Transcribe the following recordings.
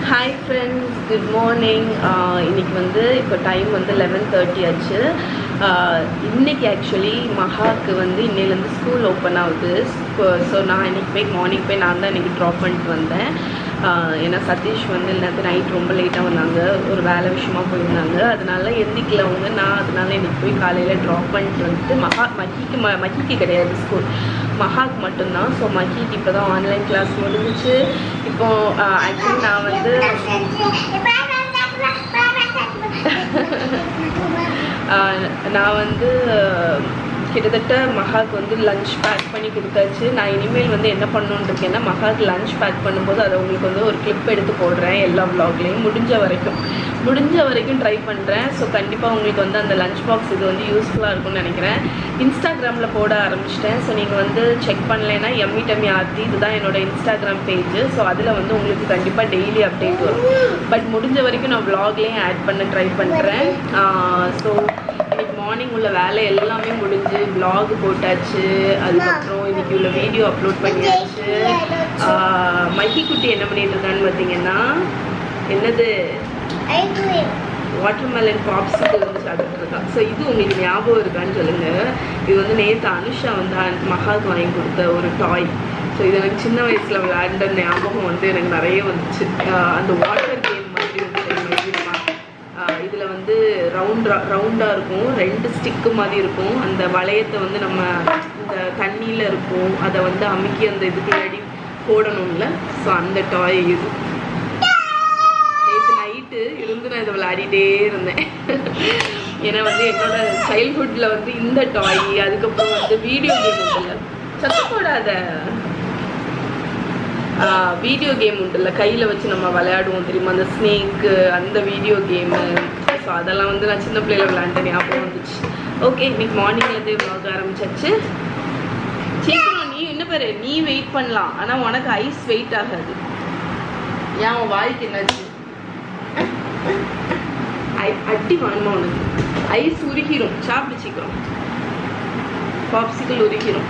Hi friends good morning இன்னைக்கு வந்து இப்போ டைம் வந்து லெவன் தேர்ட்டி ஆச்சு ஆஹ் இன்னைக்கு ஆக்சுவலி மகாக்கு வந்து இன்னையிலேருந்து ஸ்கூல் ஓப்பன் ஆகுது ஸோ நான் இன்னைக்கு போய் மார்னிங் போய் நான் தான் இன்னைக்கு ட்ராப் பண்ணிட்டு வந்தேன் ஆஹ் ஏன்னா சதீஷ் வந்து நேற்று நைட் ரொம்ப லேட்டாக வந்தாங்க ஒரு வேலை விஷயமா போயிருந்தாங்க அதனால எந்திக்கல அவங்க நான் அதனால இன்னைக்கு போய் காலையில் ட்ராப் பண்ணிட்டு வந்துட்டு மகா மகிக்கு ம மகிக்கு கிடையாது ஸ்கூல் மகாக்கு மட்டும்தான் ஸோ மகிக்கு இப்போ தான் ஆன்லைன் கிளாஸ் முடிஞ்சிச்சு இப்போ ஆக்சுவலி நான் வந்து ஆஹ் நான் வந்து கிட்டத்தட்ட மகாக்கு வந்து லஞ்ச் பேக் பண்ணி கொடுத்தாச்சு நான் இனிமேல் வந்து என்ன பண்ணணுன்னு இருக்கேன்னா மகாக்கு லஞ்ச் பேக் பண்ணும்போது அதை உங்களுக்கு வந்து ஒரு கிளிப் எடுத்து போடுறேன் எல்லா vlogலையும் முடிஞ்ச வரைக்கும் முடிஞ்ச வரைக்கும் ட்ரை பண்ணுறேன் ஸோ கண்டிப்பாக உங்களுக்கு வந்து அந்த லஞ்ச் பாக்ஸ் இது வந்து யூஸ்ஃபுல்லாக இருக்கும்னு நினைக்கிறேன் இன்ஸ்டாகிராமில் போட ஆரம்பிச்சிட்டேன் ஸோ நீங்கள் வந்து செக் பண்ணலைன்னா எம்மி டம்மி ஆர்த்தி இதுதான் என்னோட இன்ஸ்டாகிராம் பேஜ் ஸோ அதில் வந்து உங்களுக்கு கண்டிப்பாக டெய்லி அப்டேட் வரும் பட் முடிஞ்ச வரைக்கும் நான் vlogலையும் ஆட் பண்ண ட்ரை பண்ணுறேன் ஸோ இன்னைக்கு மார்னிங் உள்ள வேலை எல்லாமே முடிஞ்சு vlog போட்டாச்சு அதுக்கப்புறம் இன்னைக்கு உள்ள வீடியோ அப்லோட் பண்ணியாச்சு ஆஹ் மஹி குட்டி என்ன பண்ணிட்டு இருக்கான்னு பார்த்தீங்கன்னா என்னது வாட்டர்மெலன் பாப்ஸுக்கு வந்து சாப்பிட்டு இருக்கா ஸோ இது உங்களுக்கு ஞாபகம் இருக்கான்னு சொல்லுங்க இது வந்து நேற்று அனுஷா வந்து அன்- மகாக்கு வாங்கி கொடுத்த ஒரு டாய் ஸோ இது எனக்கு சின்ன வயசுல விளையாண்ட ஞாபகம் வந்து எனக்கு நிறைய வந்துச்சு ஆஹ் அந்த வாட்டர் கேம் மாதிரி வந்து தெரியுமா தெரியுமா? ஆஹ் இதுல வந்து ரவுண்டா ரவுண்டா இருக்கும் ரெண்டு ஸ்டிக்கு மாதிரி இருக்கும் அந்த வளையத்தை வந்து நம்ம இந்த தண்ணியில இருக்கும் அதை வந்து அமுக்கி அந்த இதுக்குள்ளாடி போடணும்ல ஸோ அந்த டாய் இது நேற்று நைட்டு இருந்து நான் இதை விளையாடிட்டே இருந்தேன் ஏன்னா வந்து என்னோட சைல்ட்ஹுட்ல வந்து இந்த டாய் அதுக்கப்புறம் வந்து வீடியோ கேம் உண்டுல்ல சத்தம் போடாத வீடியோ கேம் உண்டுல்ல கையில் வச்சு நம்ம விளையாடுவோம் தெரியுமா அந்த ஸ்னேக்கு அந்த வீடியோ கேமு ஸோ அதெல்லாம் வந்து நான் சின்ன பிள்ளையில விளையாண்ட ஞாபகம் வந்துச்சு ஓகே இன்னைக்கு மார்னிங்லேருந்து vlog ஆரம்பிச்சாச்சு சீக்கிரம் நீ என்ன பாரு நீ வெயிட் பண்ணலாம் ஆனால் உனக்கு ஐஸ் வெயிட் ஆகாது ஏன் உன் வாய்க்கு என்னாச்சு ஐ- அடி வாங்கணுமா உனக்கு ஐஸ் உருகிரும் சாப்பிடு சீக்கிரம் பாப்சிக்கல் உருகிரும்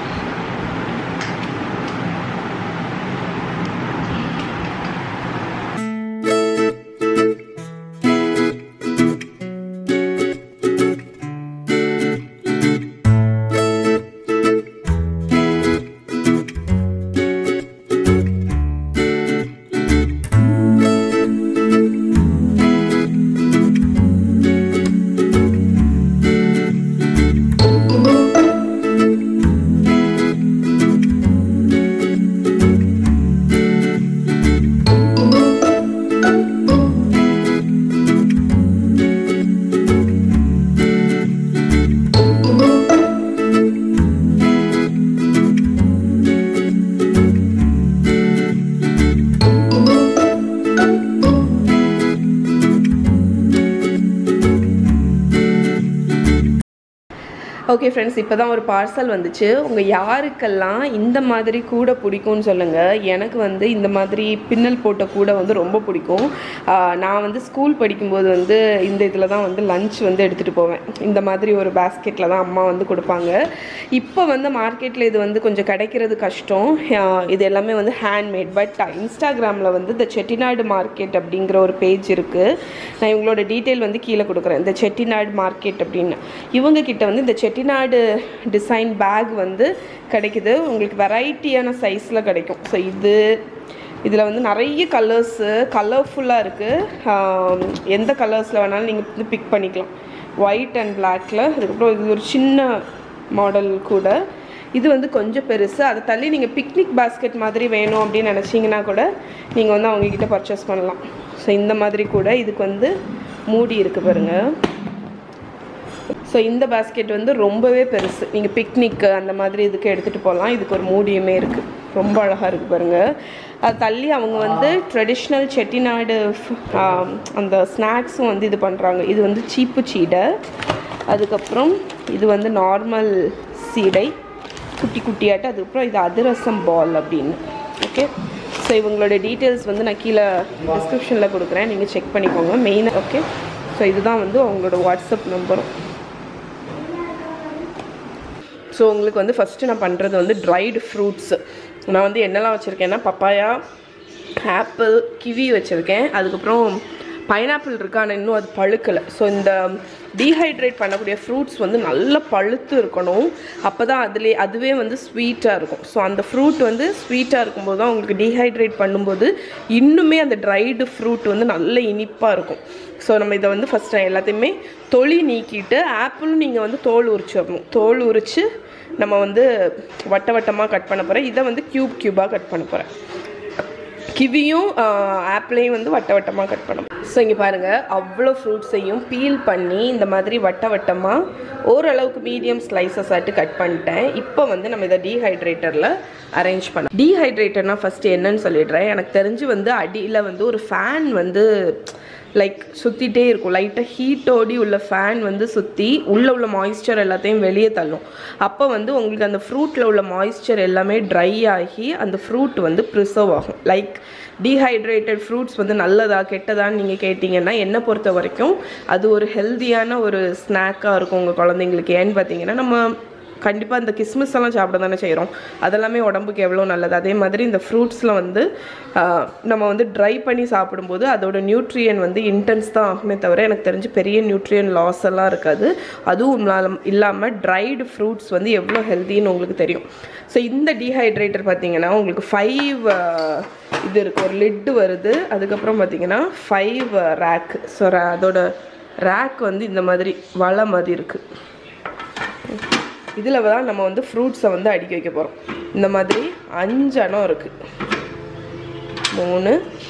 ஓகே ஃப்ரெண்ட்ஸ் இப்போ தான் ஒரு பார்சல் வந்துச்சு உங்கள் யாருக்கெல்லாம் இந்த மாதிரி கூடை பிடிக்கும்னு சொல்லுங்கள் எனக்கு வந்து இந்த மாதிரி பின்னல் போட்ட கூடை வந்து ரொம்ப பிடிக்கும் ஆஹ் நான் வந்து ஸ்கூல் படிக்கும்போது வந்து இந்த இதில் தான் வந்து லஞ்ச் வந்து எடுத்துகிட்டு போவேன் இந்த மாதிரி ஒரு பேஸ்கெட்டில் தான் அம்மா வந்து கொடுப்பாங்க இப்போ வந்து மார்க்கெட்டில் இது வந்து கொஞ்சம் கிடைக்கிறது கஷ்டம் ஆஹ் இது எல்லாமே வந்து ஹேண்ட்மேட் பட் இன்ஸ்டாகிராமில் வந்து இந்த செட்டிநாடு மார்க்கெட் அப்படிங்கிற ஒரு பேஜ் இருக்குது நான் இவங்களோட டீட்டெயில் வந்து கீழே கொடுக்குறேன் இந்த செட்டிநாடு மார்க்கெட் அப்படின்னு இவங்க கிட்ட வந்து இந்த செட்டிநாடு டிசைன் பேக் வந்து கிடைக்குது உங்களுக்கு வெரைட்டியான சைஸில் கிடைக்கும் ஸோ இது இதில் வந்து நிறைய கலர்ஸு கலர்ஃபுல்லாக இருக்குது எந்த கலர்ஸில் வேணாலும் நீங்கள் வந்து பிக் பண்ணிக்கலாம் ஒயிட் அண்ட் பிளாக்ல அதுக்கப்புறம் இது ஒரு சின்ன மாடல் கூட இது வந்து கொஞ்சம் பெருசு அதை தள்ளி நீங்கள் பிக்னிக் பாஸ்கெட் மாதிரி வேணும் அப்படின்னு நினச்சிங்கன்னா கூட நீங்கள் வந்து அவங்கக்கிட்ட பர்ச்சேஸ் பண்ணலாம் ஸோ இந்த மாதிரி கூட இதுக்கு வந்து மூடி இருக்குது பாருங்கள் ஸோ இந்த பாஸ்கெட் வந்து ரொம்பவே பெருசு நீங்கள் பிக்னிக்கு அந்த மாதிரி இதுக்கு எடுத்துகிட்டு போகலாம் இதுக்கு ஒரு மூடியுமே இருக்குது ரொம்ப அழகாக இருக்குது பாருங்கள் அது தள்ளி அவங்க வந்து ட்ரெடிஷ்னல் செட்டிநாடு f- ஆம், அந்த ஸ்நாக்ஸும் வந்து இது பண்ணுறாங்க இது வந்து சீப்பு சீடை அதுக்கப்புறம் இது வந்து நார்மல் சீடை குட்டி குட்டியாட்டு அதுக்கப்புறம் இது அதிரசம் பால் அப்படின்னு ஓகே ஸோ இவங்களோட டீட்டெயில்ஸ் வந்து நான் கீழே டிஸ்கிரிப்ஷனில் கொடுக்குறேன் நீங்கள் செக் பண்ணிக்கோங்க மெயினாக ஓகே ஸோ இதுதான் வந்து அவங்களோட வாட்ஸ்அப் நம்பரும் ஸோ உங்களுக்கு வந்து ஃபஸ்ட்டு நான் பண்ணுறது வந்து ட்ரைடு ஃப்ரூட்ஸ் நான் வந்து என்னெல்லாம் வச்சுருக்கேன்னா பப்பாயா ஆப்பிள் கிவி வச்சுருக்கேன் அதுக்கப்புறம் பைனாப்பிள் இருக்கு ஆனால் இன்னும் அது பழுக்கலை ஸோ இந்த டீஹைட்ரேட் பண்ணக்கூடிய ஃப்ரூட்ஸ் வந்து நல்லா பழுத்து இருக்கணும் அப்போ தான் அதுலே அதுவே வந்து ஸ்வீட்டாக இருக்கும் ஸோ அந்த ஃப்ரூட் வந்து ஸ்வீட்டாக இருக்கும்போது தான் உங்களுக்கு டீஹைட்ரேட் பண்ணும்போது இன்னுமே அந்த ட்ரைடு ஃப்ரூட் வந்து நல்ல இனிப்பாக இருக்கும் ஸோ நம்ம இதை வந்து ஃபஸ்ட் நான் எல்லாத்தையுமே தொளி நீக்கிட்டு ஆப்பிளும் நீங்கள் வந்து தோல் உரிச்சிடணும் தோல் உரித்து நம்ம வந்து வட்ட வட்டமாக கட் பண்ண போகிறேன் இதை வந்து க்யூப் க்யூபாக கட் பண்ண போகிறேன் கிவியும் ஆப்பிளையும் வந்து வட்ட வட்டமாக கட் பண்ணணும் ஸோ இங்கே பாருங்கள் அவ்வளோ ஃப்ரூட்ஸையும் பீல் பண்ணி இந்த மாதிரி வட்ட வட்டமாக ஓரளவுக்கு மீடியம் ஸ்லைசஸ் ஆட்டு கட் பண்ணிட்டேன் இப்போ வந்து நம்ம இதை டீஹைட்ரேட்டரில் அரேஞ்ச் பண்ண டீஹைட்ரேட்டர்னால் ஃபஸ்ட்டு என்னன்னு சொல்லிடுறேன் எனக்கு தெரிஞ்சு வந்து அடியில் வந்து ஒரு ஃபேன் வந்து லைக் சுற்றிட்டே இருக்கும் லைட்டாக ஹீட்டோடி உள்ள ஃபேன் வந்து சுற்றி உள்ளே உள்ள மாய்ஸ்சர் எல்லாத்தையும் வெளியே தள்ளும் அப்போ வந்து உங்களுக்கு அந்த ஃப்ரூட்டில் உள்ள மாய்ஸ்சர் எல்லாமே ட்ரை ஆகி அந்த ஃப்ரூட் வந்து ப்ரிசர்வ் ஆகும் லைக் டீஹைட்ரேட்டட் ஃப்ரூட்ஸ் வந்து நல்லதா கெட்டதான்னு நீங்கள் கேட்டிங்கன்னா என்னை பொறுத்த வரைக்கும் அது ஒரு ஹெல்த்தியான ஒரு ஸ்நாக்காக இருக்கும் உங்கள் குழந்தைங்களுக்கு ஏன்னு பார்த்தீங்கன்னா நம்ம கண்டிப்பாக இந்த கிஸ்மிஸ் எல்லாம் சாப்பிட தானே செய்கிறோம் அதெல்லாமே உடம்புக்கு எவ்வளோ நல்லது அதே மாதிரி இந்த ஃப்ரூட்ஸில் வந்து ஆஹ், நம்ம வந்து ட்ரை பண்ணி சாப்பிடும்போது அதோட நியூட்ரியன் வந்து இன்டென்ஸ் தான் ஆகுமே தவிர எனக்கு தெரிஞ்சு பெரிய நியூட்ரியன் லாஸ் எல்லாம் இருக்காது அதுவும் இல்லாமல் ட்ரைடு ஃப்ரூட்ஸ் வந்து எவ்வளோ ஹெல்த்தின்னு உங்களுக்கு தெரியும் ஸோ இந்த டீஹைட்ரேட்டர் பார்த்தீங்கன்னா உங்களுக்கு ஃபைவ் இது இருக்குது ஒரு லிட்டு வருது அதுக்கப்புறம் பார்த்தீங்கன்னா ஃபைவ் ரேக் ஸோ அதோட ரேக் வந்து இந்த மாதிரி வலை மாதிரி இருக்குது இதில் தான் நம்ம வந்து ஃப்ரூட்ஸை வந்து அடுக்கி வைக்க போகிறோம் இந்த மாதிரி அஞ்சு அணம் இருக்குது மூணு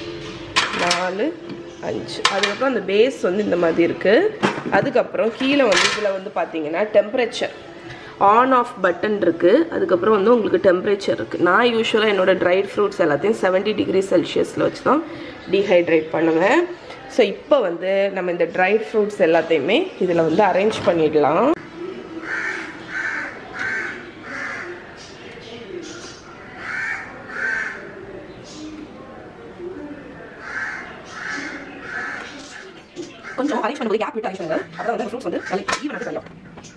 நாலு அஞ்சு அதுக்கப்புறம் அந்த பேஸ் வந்து இந்த மாதிரி இருக்குது அதுக்கப்புறம் கீழே வந்து இதில் வந்து பார்த்தீங்கன்னா டெம்பரேச்சர் ஆன் ஆஃப் பட்டன் இருக்குது அதுக்கப்புறம் வந்து உங்களுக்கு டெம்பரேச்சர் இருக்குது நான் யூஸ்வலாக என்னோட ட்ரைட் ஃப்ரூட்ஸ் எல்லாத்தையும் 70 டிகிரி செல்சியஸில் வச்சு தான் டீஹைட்ரேட் பண்ணுவேன் ஸோ இப்போ வந்து நம்ம இந்த ட்ரைட் ஃப்ரூட்ஸ் எல்லாத்தையுமே இதில் வந்து அரேஞ்ச் பண்ணிடலாம் கொஞ்சம் அரேஞ்ச் பண்ணும்போது கேப் விட்டு அரேஞ்ச் பண்ணுங்க அதான் வந்து ஃப்ரூட்ஸ் வந்து நல்ல ஈவனாக தெரியும்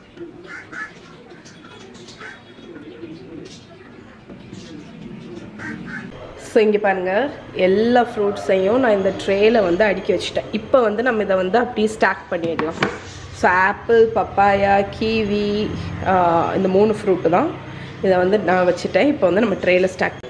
ஸோ இங்கே பாருங்கள் எல்லா ஃப்ரூட்ஸையும் நான் இந்த ட்ரேயில் வந்து அடுக்கி வச்சுட்டேன் இப்போ வந்து நம்ம இதை வந்து அப்படியே ஸ்டாக் பண்ணிடலாம் ஸோ ஆப்பிள் பப்பாயா கீவி இந்த மூணு ஃப்ரூட்டு தான் இதை வந்து நான் வச்சுட்டேன் இப்போ வந்து நம்ம ட்ரேயில் ஸ்டாக்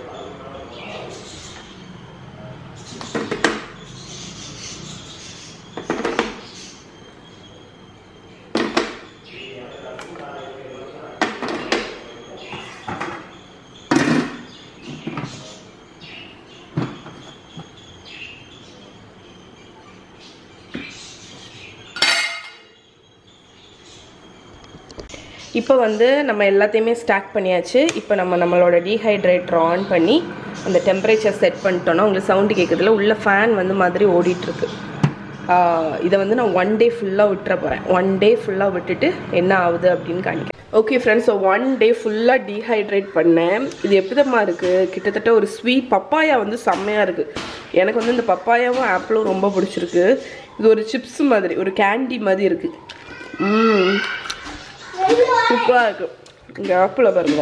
இப்போ வந்து நம்ம எல்லாத்தையுமே ஸ்டாக் பண்ணியாச்சு இப்போ நம்ம நம்மளோட டீஹைட்ரேட்டர் ஆன் பண்ணி அந்த டெம்பரேச்சர் செட் பண்ணிட்டோன்னா உங்களுக்கு சவுண்டு கேட்குறதுல உள்ள ஃபேன் வந்து மாதிரி ஓடிட்டுருக்கு இதை வந்து நான் ஒன் டே ஃபுல்லாக விட்டுற போகிறேன் ஒன் டே ஃபுல்லாக விட்டுட்டு என்ன ஆகுது அப்படின்னு காணிக்கிறேன் okay friends so one day ஃபுல்லாக டீஹைட்ரேட் பண்ணேன் இது எப்படிதம்மா இருக்குது கிட்டத்தட்ட ஒரு ஸ்வீட் பப்பாயா வந்து செம்மையாக இருக்குது எனக்கு வந்து இந்த பப்பாயாவும் ஆப்பிளும் ரொம்ப பிடிச்சிருக்கு இது ஒரு சிப்ஸ் மாதிரி ஒரு கேண்டி மாதிரி இருக்குது ம் சூப்பராக இருக்கு இங்கே ஆப்பிளை பாருங்க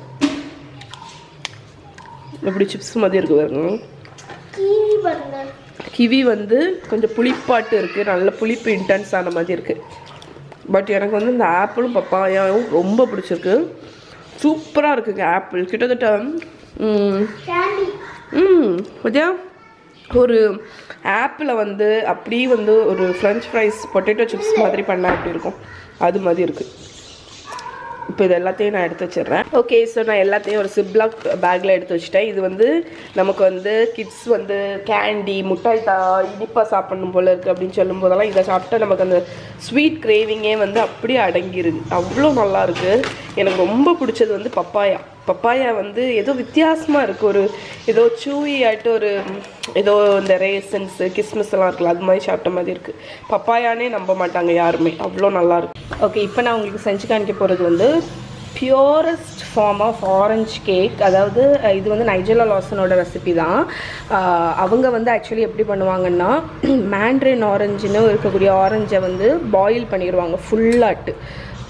எப்படி சிப்ஸ் மாதிரி இருக்கு பாருங்க கிவி பாருங்க கிவி வந்து கொஞ்சம் புளிப்பாட்டு இருக்குது நல்ல புளிப்பு இன்டென்ஸ் ஆன மாதிரி இருக்குது பட் எனக்கு வந்து இந்த ஆப்பிளும் பப்பாயாவும் ரொம்ப பிடிச்சிருக்கு சூப்பராக இருக்குங்க ஆப்பிள் கிட்டத்தட்ட ம், கேண்டி ம் பத்தியா ஒரு ஆப்பிளை வந்து அப்படியே வந்து ஒரு ஃப்ரெஞ்ச் ஃப்ரைஸ் பொட்டேட்டோ சிப்ஸ் மாதிரி பண்ணால் எப்படி இருக்கும் அது மாதிரி இருக்குது இப்போ இது எல்லாத்தையும் நான் எடுத்து வச்சிடுறேன் ஓகே ஸோ நான் எல்லாத்தையும் ஒரு சிப்லாக் பேக்கில் எடுத்து வச்சுட்டேன் இது வந்து நமக்கு வந்து கிட்ஸ் வந்து கேண்டி முட்டாய் தா இனிப்பாக சாப்பிடணும் போல இருக்குது அப்படின்னு சொல்லும் போதெல்லாம் இதை சாப்பிட்டா நமக்கு அந்த ஸ்வீட் கிரேவிங்கே வந்து அப்படியே அடங்கிருது அவ்வளோ நல்லா இருக்கு எனக்கு ரொம்ப பிடிச்சது வந்து பப்பாயா பப்பாயா வந்து ஏதோ வித்தியாசமாக இருக்குது ஒரு ஏதோ சூவி ஆகிட்டு ஒரு ஏதோ இந்த ரேசன்ஸ் கிஸ்மிஸ் எல்லாம் இருக்குல்ல அது மாதிரி சாப்பிட்ட மாதிரி இருக்குது பப்பாயானே நம்ப மாட்டாங்க யாருமே அவ்வளோ நல்லா இருக்கு ஓகே இப்போ நான் உங்களுக்கு செஞ்சு காணிக்க போகிறது வந்து purest form of orange cake அதாவது அஹ், இது வந்து நைஜலா லாசனோட ரெசிபி தான் அஹ், அவங்க வந்து ஆக்சுவலி எப்படி பண்ணுவாங்கன்னா மேண்ட்ரின் ஆரஞ்சுன்னு இருக்கக்கூடிய ஆரஞ்சை வந்து பாயில் பண்ணிடுவாங்க ஃபுல்லாட்டு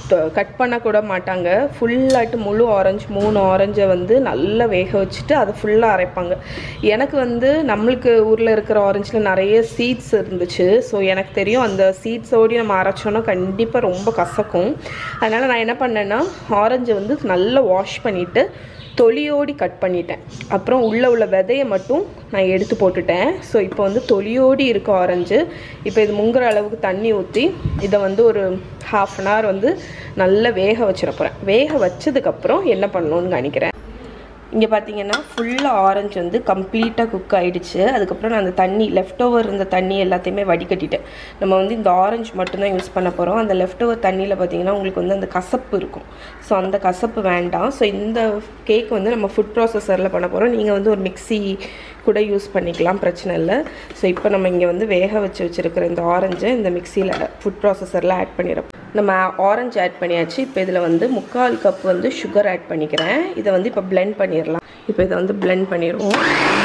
கட் பண்ண கூட மாட்டாங்க ஃபுல்லாட்டு முழு ஆரஞ்சு மூணு ஆரஞ்சை வந்து நல்லா வேக வச்சுட்டு அதை ஃபுல்லாக அரைப்பாங்க எனக்கு வந்து நம்மளுக்கு ஊரில் இருக்கிற ஆரஞ்சில் நிறைய சீட்ஸ் இருந்துச்சு ஸோ எனக்கு தெரியும் அந்த சீட்ஸோடு நம்ம அரைச்சோன்னா கண்டிப்பாக ரொம்ப கசக்கும் அதனால் நான் என்ன பண்ணேன்னா ஆரஞ்சை வந்து நல்லா வாஷ் பண்ணிவிட்டு தொலியோடி கட் பண்ணிட்டேன் அப்புறம் உள்ளே உள்ள விதையை மட்டும் நான் எடுத்து போட்டுட்டேன் ஸோ இப்போ வந்து தொலியோடி இருக்க ஆரஞ்சு இப்போ இது முங்குற அளவுக்கு தண்ணி ஊற்றி இதை வந்து ஒரு ஹாஃப் அன் ஹவர் வந்து நல்லா வேக வச்சிட போகிறேன் வேக வச்சதுக்கப்புறம் என்ன பண்ணணும்னு நினைக்கிறேன் இங்கே பார்த்தீங்கன்னா ஃபுல்லாக ஆரஞ்சு வந்து கம்ப்ளீட்டாக குக் ஆகிடுச்சு அதுக்கப்புறம் நான் அந்த தண்ணி லெஃப்ட் ஓவர் இருந்த தண்ணி எல்லாத்தையுமே வடிகட்டிட்டேன் நம்ம வந்து இந்த ஆரஞ்சு மட்டும்தான் யூஸ் பண்ண போகிறோம் அந்த லெஃப்ட் ஓவர் தண்ணியில் பார்த்தீங்கன்னா உங்களுக்கு வந்து அந்த கசப்பு இருக்கும் ஸோ அந்த கசப்பு வேண்டாம் ஸோ இந்த கேக் வந்து நம்ம ஃபுட் ப்ராசஸரில் பண்ண போகிறோம் நீங்கள் வந்து ஒரு மிக்ஸி கூட யூஸ் பண்ணிக்கலாம் பிரச்சனை இல்லை ஸோ இப்போ நம்ம இங்கே வந்து வேக வச்சு வச்சுருக்கிற இந்த ஆரஞ்சை இந்த மிக்சியில் ஃபுட் ப்ராசஸரில் ஆட் பண்ணிடுறோம் நம்ம ஆரஞ்சு ஆட் பண்ணியாச்சு இப்போ இதில் வந்து முக்கால் கப் வந்து சுகர் ஆட் பண்ணிக்கிறேன் இதை வந்து இப்போ பிளெண்ட் பண்ணிடலாம் இப்போ இதை வந்து பிளெண்ட் பண்ணிடுவோம்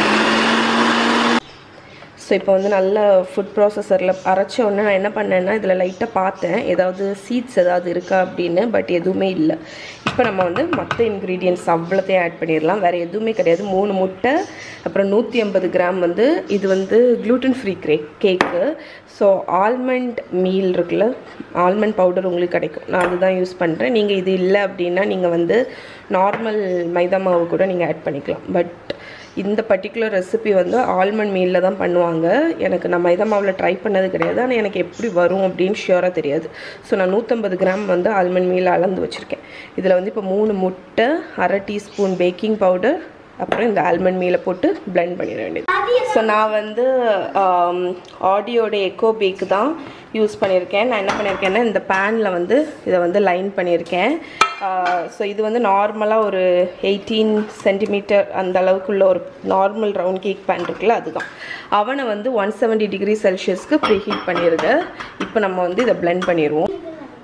ஸோ இப்போ வந்து நல்ல ஃபுட் ப்ராசஸரில் அரைச்ச உடனே நான் என்ன பண்ணேன்னா இதில் லைட்டாக பார்த்தேன் ஏதாவது சீட்ஸ் ஏதாவது இருக்கா அப்படின்னு பட் எதுவுமே இல்லை இப்போ நம்ம வந்து மற்ற இன்க்ரீடியன்ட்ஸ் அவ்வளோத்தையும் ஆட் பண்ணிடலாம் வேறு எதுவுமே கிடையாது மூணு முட்டை அப்புறம் நூற்றி ஐம்பது கிராம் வந்து இது வந்து gluten free cake cake so almond meal இருக்குல்ல ஆல்மண்ட் பவுடர் உங்களுக்கு கிடைக்கும் நான் அதுதான் யூஸ் பண்ணுறேன் நீங்கள் இது இல்லை அப்படின்னா நீங்கள் வந்து நார்மல் மைதா மாவு கூட நீங்கள் ஆட் பண்ணிக்கலாம் பட் இந்த பர்டிகுலர் ரெசிபி வந்து ஆல்மண்ட் மீலில் தான் பண்ணுவாங்க எனக்கு நான் மைதா மாவில் ட்ரை பண்ணது கிடையாது ஆனால் எனக்கு எப்படி வரும் அப்படின்னு ஷியோராக தெரியாது ஸோ நான் நூற்றம்பது கிராம் வந்து ஆல்மண்ட் மீல் அளந்து வச்சுருக்கேன் இதில் வந்து இப்போ மூணு முட்டை அரை டீஸ்பூன் பேக்கிங் பவுடர் அப்புறம் இந்த ஆல்மண்ட் மீலை போட்டு பிளெண்ட் பண்ணிட வேண்டியது ஸோ நான் வந்து ஆடியோட எக்கோ பேக்கு தான் யூஸ் பண்ணியிருக்கேன் நான் என்ன பண்ணியிருக்கேன்னா இந்த பேனில் வந்து இதை வந்து லைன் பண்ணியிருக்கேன் ஸோ இது வந்து நார்மலாக ஒரு எயிட்டீன் சென்டிமீட்டர் அந்த அளவுக்குள்ள ஒரு நார்மல் ரவுண்ட் கேக் பேன் இருக்குல்ல அதுதான் அவனை வந்து ஒன் செவன்ட்டி டிகிரி செல்சியஸ்க்கு ப்ரீ ஹீட் பண்ணிடுங்க இப்போ நம்ம வந்து இதை பிளெண்ட் பண்ணிடுவோம்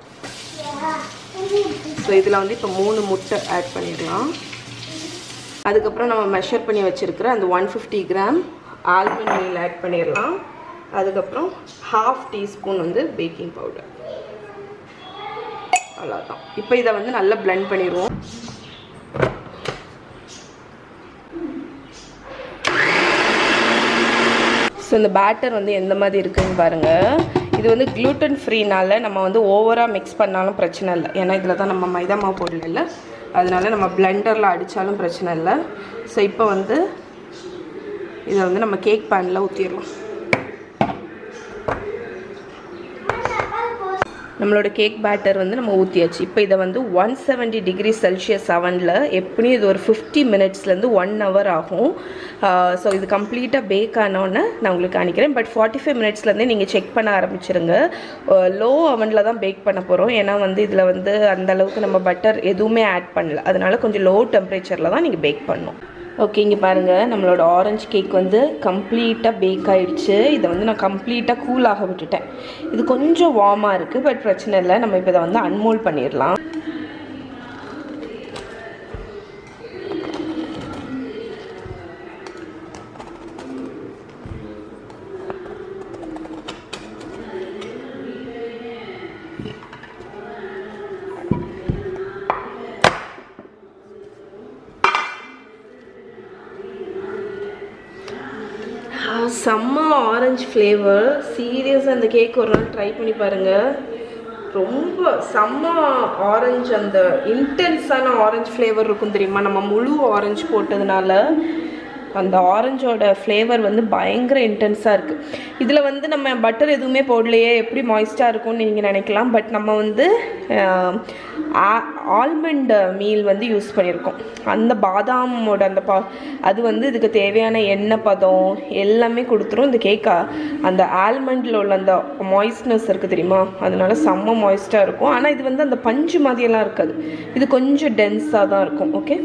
ஸோ இதில் வந்து இப்போ மூணு முட்டை ஆட் பண்ணிடலாம் அதுக்கப்புறம் நம்ம மெஷர் பண்ணி வச்சுருக்கிற அந்த one fifty gram almond meal add பண்ணிடலாம் அதுக்கப்புறம் ஹாஃப் டீஸ்பூன் வந்து பேக்கிங் பவுடர் அவ்வளோதான் இப்போ இதை வந்து நல்லா பிளெண்ட் பண்ணிடுவோம் ஸோ இந்த பேட்டர் வந்து எந்த மாதிரி இருக்குன்னு பாருங்கள் இது வந்து க்ளூட்டன் ஃப்ரீனால நம்ம வந்து ஓவராக மிக்ஸ் பண்ணாலும் பிரச்சனை இல்லை ஏன்னா இதில் தான் நம்ம மைதா மாவு போடல அதனால நம்ம பிளெண்டரில் அடித்தாலும் பிரச்சனை இல்லை ஸோ இப்போ வந்து இதை வந்து நம்ம கேக் பேனில் ஊற்றிடலாம் நம்மளோட கேக் பேட்டர் வந்து நம்ம ஊற்றியாச்சு இப்போ இதை வந்து ஒன் செவன்ட்டி டிகிரி செல்சியஸ் அவனில் எப்படியும் இது ஒரு ஃபிஃப்டி மினிட்ஸ்லேருந்து ஒன் ஹவர் ஆகும் ஸோ இது கம்ப்ளீட்டாக பேக் ஆனோன்னு நான் உங்களுக்கு காணிக்கிறேன் பட் ஃபார்ட்டி ஃபைவ் மினிட்ஸ்லேருந்தே நீங்கள் செக் பண்ண ஆரம்பிச்சிருங்க லோ அவனில் தான் பேக் பண்ண போகிறோம் ஏன்னா வந்து இதில் வந்து அந்த அளவுக்கு நம்ம பட்டர் எதுவுமே ஆட் பண்ணல அதனால கொஞ்சம் லோ டெம்பரேச்சரில் தான் நீங்கள் பேக் பண்ணணும் ஓகே இங்கே பாருங்கள் நம்மளோட ஆரஞ்சு கேக் வந்து கம்ப்ளீட்டாக பேக் ஆகிடுச்சு இதை வந்து நான் கம்ப்ளீட்டாக கூலாக விட்டுட்டேன் இது கொஞ்சம் வார்மாக இருக்குது பட் பிரச்சனை இல்லை நம்ம இப்போ இதை வந்து அன்மோல் பண்ணிடலாம் செம்ம ஆரஞ்சு ஃப்ளேவர் சீரியஸாக அந்த கேக் ஒரு நாள் ட்ரை பண்ணி பாருங்கள் ரொம்ப செம்ம ஆரஞ்சு அந்த இன்டென்ஸான ஆரஞ்சு ஃப்ளேவர் இருக்கும் தெரியுமா நம்ம முழு ஆரஞ்சு போட்டதுனால அந்த ஆரஞ்சோட ஃப்ளேவர் வந்து பயங்கர இன்டென்ஸாக இருக்குது இதில் வந்து நம்ம பட்டர் எதுவுமே போடலையே எப்படி மாய்ஸ்டாக இருக்கும்னு நீங்கள் நினைக்கலாம் பட் நம்ம வந்து ஆல்மண்ட் மீல் வந்து யூஸ் பண்ணியிருக்கோம் அந்த பாதாமோட அந்த பா அது வந்து இதுக்கு தேவையான எண்ணெய் பதம் எல்லாமே கொடுத்துரும் இந்த கேக்கா அந்த ஆல்மண்டில் உள்ள அந்த மாய்ஸ்ட்னஸ் இருக்குது தெரியுமா அதனால செம்ம மாய்ஸ்டாக இருக்கும் ஆனால் இது வந்து அந்த பஞ்சு மாதிரியெல்லாம் இருக்காது இது கொஞ்சம் டென்ஸாக தான் இருக்கும் ஓகே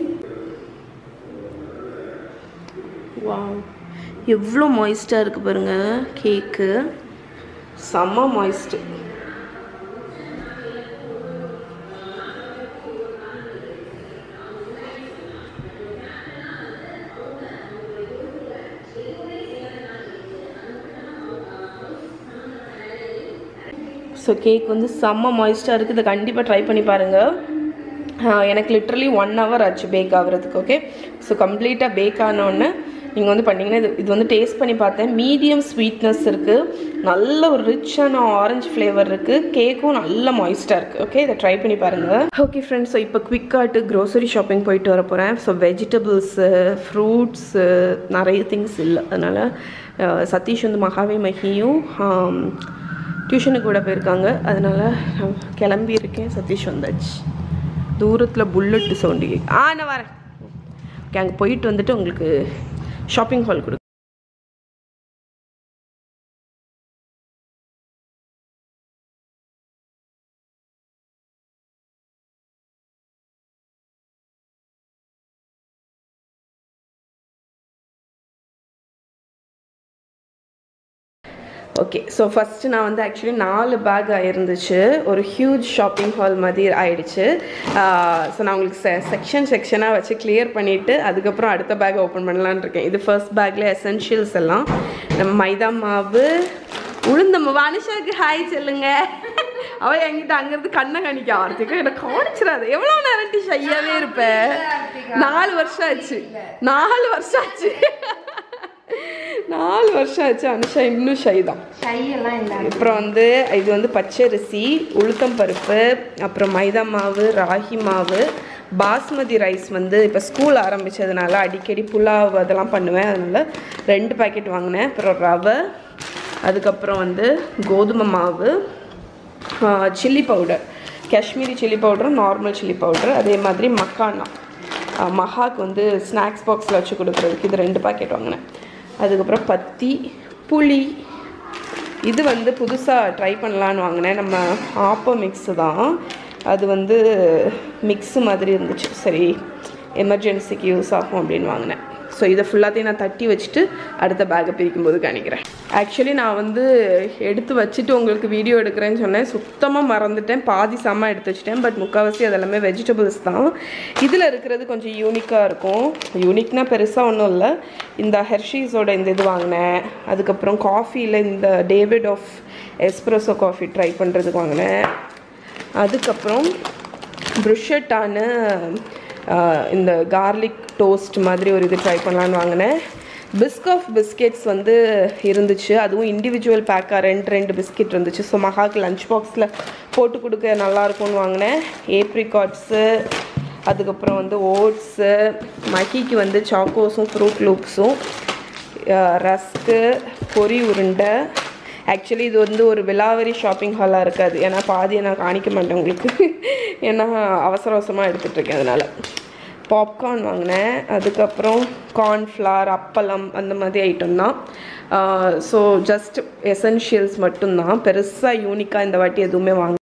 வா எவ்வளோ மாய்ஸ்டாக இருக்குது பாருங்கள் கேக்கு செம்ம மாய்ஸ்ட்டு ஸோ கேக் வந்து செம்ம மாய்ஸ்டாக இருக்குது இதை கண்டிப்பாக ட்ரை பண்ணி பாருங்கள் ஆஹ் எனக்கு லிட்ரலி ஒன் ஹவர் ஆச்சு பேக் ஆகுறதுக்கு ஓகே ஸோ கம்ப்ளீட்டாக பேக் ஆனோடனே நீங்கள் வந்து பண்ணிங்கன்னா இது இது வந்து டேஸ்ட் பண்ணி பார்த்தேன் மீடியம் ஸ்வீட்னஸ் இருக்குது நல்ல ஒரு ரிச்சான ஆரஞ்சு ஃப்ளேவர் இருக்குது கேக்கும் நல்ல மாய்ஸ்டாக இருக்குது ஓகே இதை ட்ரை பண்ணி பாருங்கள் ஓகே ஃப்ரெண்ட்ஸ் ஸோ இப்போ குவிக்காட்டு க்ரோசரி ஷாப்பிங் போயிட்டு வர போகிறேன் ஸோ வெஜிடபிள்ஸு ஃப்ரூட்ஸு நிறைய திங்ஸ் இல்லை அதனால் அஹ், சதீஷ் வந்து மகாவே மகியும் ஆம், டியூஷனுக்கு கூட போயிருக்காங்க அதனால் நான் கிளம்பி இருக்கேன் சதீஷ் வந்தாச்சு தூரத்தில் புல்லட்டு சவுண்டு கேட்கு ஆ நான் வரேன் ஓகே அங்கே போயிட்டு வந்துட்டு உங்களுக்கு ஷாப்பிங் ஹால் கொடு ஓகே ஸோ ஃபஸ்ட்டு நான் வந்து ஆக்சுவலி நாலு பேக் இருந்துச்சு ஒரு ஹியூஜ் ஷாப்பிங் ஹால் மாதிரி ஆயிடுச்சு ஸோ நான் உங்களுக்கு செ செக்ஷன் செக்ஷனாக வச்சு கிளியர் பண்ணிவிட்டு அதுக்கப்புறம் அடுத்த பேக் ஓப்பன் பண்ணலான்னு இருக்கேன் இது ஃபர்ஸ்ட் பேக்கில் எசென்ஷியல்ஸ் எல்லாம் நம்ம மைதா மாவு உளுந்த மாவு அனுஷாவுக்கு ஹாய் சொல்லுங்க அவ என்கிட்ட அங்கிருந்து கண்ணை காணிக்க ஆரம்பிச்சிக்க எனக்கு காணிச்சிடாது எவ்வளோ நேரம் டி ஷையாவே இருப்பேன் நாலு வருஷம் ஆச்சு நாலு வருஷம் ஆச்சு நாலு வருஷம் ஆச்சு அனுஷா இன்னும் ஷை தான் கையெல்லாம் இல்லை அப்புறம் வந்து இது வந்து பச்சரிசி உளுத்தம் பருப்பு அப்புறம் மைதா மாவு ராகி மாவு பாஸ்மதி ரைஸ் வந்து இப்போ ஸ்கூல் ஆரம்பித்ததுனால அடிக்கடி புலாவ் அதெல்லாம் பண்ணுவேன் அதனால் ரெண்டு பாக்கெட் வாங்கினேன் அப்புறம் ரவை அதுக்கப்புறம் வந்து கோதுமை மாவு சில்லி பவுடர் காஷ்மீரி சில்லி பவுடரும் நார்மல் சில்லி பவுடர் அதே மாதிரி மக்கானா ஆஹ் மகாக்கு வந்து ஸ்நாக்ஸ் பாக்ஸில் வச்சு கொடுக்குறதுக்கு இது ரெண்டு பாக்கெட் வாங்கினேன் அதுக்கப்புறம் பத்தி புளி இது வந்து புதுசாக ட்ரை பண்ணலான்னு வாங்கினேன் நம்ம ஆப்போ மிக்ஸு தான் அது வந்து மிக்ஸு மாதிரி இருந்துச்சு சரி எமர்ஜென்சிக்கு யூஸ் ஆகும் அப்படின்னு வாங்கினேன் ஸோ இதை ஃபுல்லாத்தையும் நான் தட்டி வச்சுட்டு அடுத்த பேக்கை பிரிக்கும்போது காணிக்கிறேன் ஆக்சுவலி நான் வந்து எடுத்து வச்சுட்டு உங்களுக்கு வீடியோ எடுக்கிறேன்னு சொன்னேன் சுத்தமாக மறந்துட்டேன் பாதி சாமா எடுத்து வச்சுட்டேன் பட் முக்கால்வாசி அதெல்லாமே வெஜிடபிள்ஸ் தான் இதில் இருக்கிறது கொஞ்சம் யூனிக்காக இருக்கும் யூனிக்னா பெருசாக ஒன்றும் இல்லை இந்த ஹெர்ஷீஸோட இந்த இது வாங்கினேன் அதுக்கப்புறம் காஃபியில் இந்த Davidoff espresso coffee try பண்ணுறதுக்கு வாங்கினேன் அதுக்கப்புறம் ப்ருஷட்டான இந்த கார்லிக் டோஸ்ட் மாதிரி ஒரு இது ட்ரை பண்ணலான்னு வாங்கினேன் பிஸ்க் ஆஃப் பிஸ்கெட்ஸ் வந்து இருந்துச்சு அதுவும் இண்டிவிஜுவல் பேக்காக ரெண்டு ரெண்டு பிஸ்கெட் இருந்துச்சு ஸோ மகாக்கு லஞ்ச் பாக்ஸில் போட்டு கொடுக்க நல்லாயிருக்கும்னு வாங்கினேன் ஏப்ரிகாட்ஸு அதுக்கப்புறம் வந்து ஓட்ஸு மகிக்கு வந்து சாக்கோஸும் ஃப்ரூட் லூப்ஸும் ரஸ்க்கு பொரி உருண்டை ஆக்சுவலி இது வந்து ஒரு விலாவரி ஷாப்பிங் ஹாலாக இருக்காது ஏன்னா பாதியை நான் காணிக்க மாட்டேன் உங்களுக்கு ஏன்னா அவசர அவசரமாக எடுத்துகிட்டு இருக்கேன் அதனால் பாப்கார்ன் வாங்கினேன் அதுக்கப்புறம் கார்ன்ஃப்ளவர் அப்பளம் அந்த மாதிரி ஐட்டம் தான் ஸோ ஜஸ்ட் எசென்ஷியல்ஸ் மட்டும்தான் பெருசாக யூனிக்காக இந்த வாட்டி எதுவுமே வாங்க